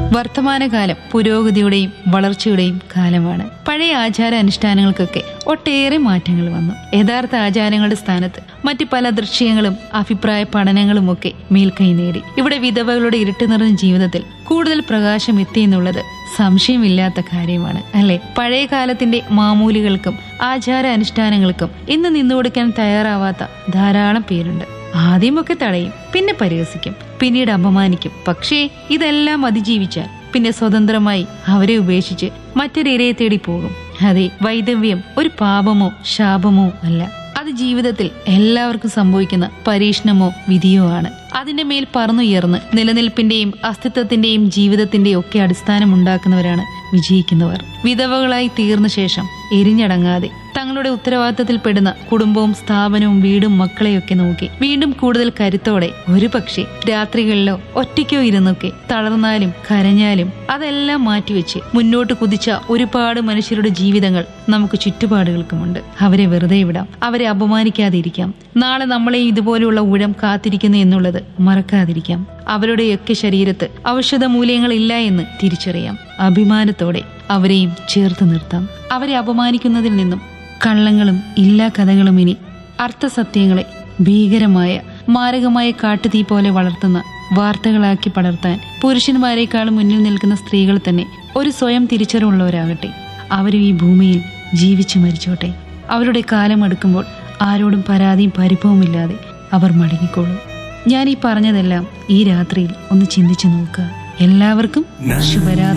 വർത്തമാനകാലം പുരോഗതിയുടെയും വളർച്ചയുടെയും കാലമാണ് പഴയ ആചാര അനുഷ്ഠാനങ്ങൾക്കൊക്കെ ഒട്ടേറെ മാറ്റങ്ങൾ വന്നു യഥാർത്ഥ ആചാരങ്ങളുടെ സ്ഥാനത്ത് മറ്റ് പല ദൃശ്യങ്ങളും അഭിപ്രായ പഠനങ്ങളും ഒക്കെ മേൽക്കൈ നേടി ഇവിടെ വിധവകളുടെ ഇരുട്ട് നിറഞ്ഞ ജീവിതത്തിൽ കൂടുതൽ പ്രകാശം എത്തിയെന്നുള്ളത് സംശയമില്ലാത്ത കാര്യമാണ് അല്ലെ പഴയ കാലത്തിന്റെ മാമൂലികൾക്കും ആചാര അനുഷ്ഠാനങ്ങൾക്കും ഇന്ന് നിന്നുകൊടുക്കാൻ തയ്യാറാവാത്ത ധാരാളം പേരുണ്ട് ആദ്യമൊക്കെ തടയും പിന്നെ പരിഹസിക്കും പിന്നീട് അപമാനിക്കും പക്ഷേ ഇതെല്ലാം അതിജീവിച്ചാൽ പിന്നെ സ്വതന്ത്രമായി അവരെ ഉപേക്ഷിച്ച് മറ്റൊരിരയെ തേടി പോകും അതെ വൈദവ്യം ഒരു പാപമോ ശാപമോ അല്ല അത് ജീവിതത്തിൽ എല്ലാവർക്കും സംഭവിക്കുന്ന പരീക്ഷണമോ വിധിയോ ആണ് അതിന്റെ മേൽ പറന്നുയർന്ന് നിലനിൽപ്പിന്റെയും അസ്തിത്വത്തിന്റെയും ജീവിതത്തിന്റെയും ഒക്കെ അടിസ്ഥാനം ഉണ്ടാക്കുന്നവരാണ് വിജയിക്കുന്നവർ വിധവകളായി തീർന്ന ശേഷം എരിഞ്ഞടങ്ങാതെ തങ്ങളുടെ ഉത്തരവാദിത്തത്തിൽപ്പെടുന്ന കുടുംബവും സ്ഥാപനവും വീടും മക്കളെയൊക്കെ നോക്കി വീണ്ടും കൂടുതൽ കരുത്തോടെ ഒരു പക്ഷേ രാത്രികളിലോ ഒറ്റയ്ക്കോ ഇരുന്നൊക്കെ തളർന്നാലും കരഞ്ഞാലും അതെല്ലാം മാറ്റിവെച്ച് മുന്നോട്ട് കുതിച്ച ഒരുപാട് മനുഷ്യരുടെ ജീവിതങ്ങൾ നമുക്ക് ചുറ്റുപാടുകൾക്കുമുണ്ട് അവരെ വെറുതെ വിടാം അവരെ അപമാനിക്കാതിരിക്കാം നാളെ നമ്മളെ ഇതുപോലെയുള്ള ഊഴം കാത്തിരിക്കുന്നു എന്നുള്ളത് മറക്കാതിരിക്കാം അവരുടെയൊക്കെ ശരീരത്ത് ഔഷധ മൂല്യങ്ങളില്ല എന്ന് തിരിച്ചറിയാം അഭിമാനത്തോടെ അവരെയും ചേർത്ത് നിർത്താം അവരെ അപമാനിക്കുന്നതിൽ നിന്നും കള്ളങ്ങളും ഇല്ലാ കഥകളും ഇനി അർത്ഥസത്യങ്ങളെ ഭീകരമായ മാരകമായ കാട്ടുതീ പോലെ വളർത്തുന്ന വാർത്തകളാക്കി പടർത്താൻ പുരുഷന്മാരെക്കാളും മുന്നിൽ നിൽക്കുന്ന സ്ത്രീകൾ തന്നെ ഒരു സ്വയം തിരിച്ചറിവുള്ളവരാകട്ടെ അവരും ഈ ഭൂമിയിൽ ജീവിച്ചു മരിച്ചോട്ടെ അവരുടെ കാലം അടുക്കുമ്പോൾ ആരോടും പരാതിയും പരിഭവമില്ലാതെ അവർ മടങ്ങിക്കോളും ഞാൻ ഈ പറഞ്ഞതെല്ലാം ഈ രാത്രിയിൽ ഒന്ന് ചിന്തിച്ചു നോക്കുക എല്ലാവർക്കും ശുഭരാത്രി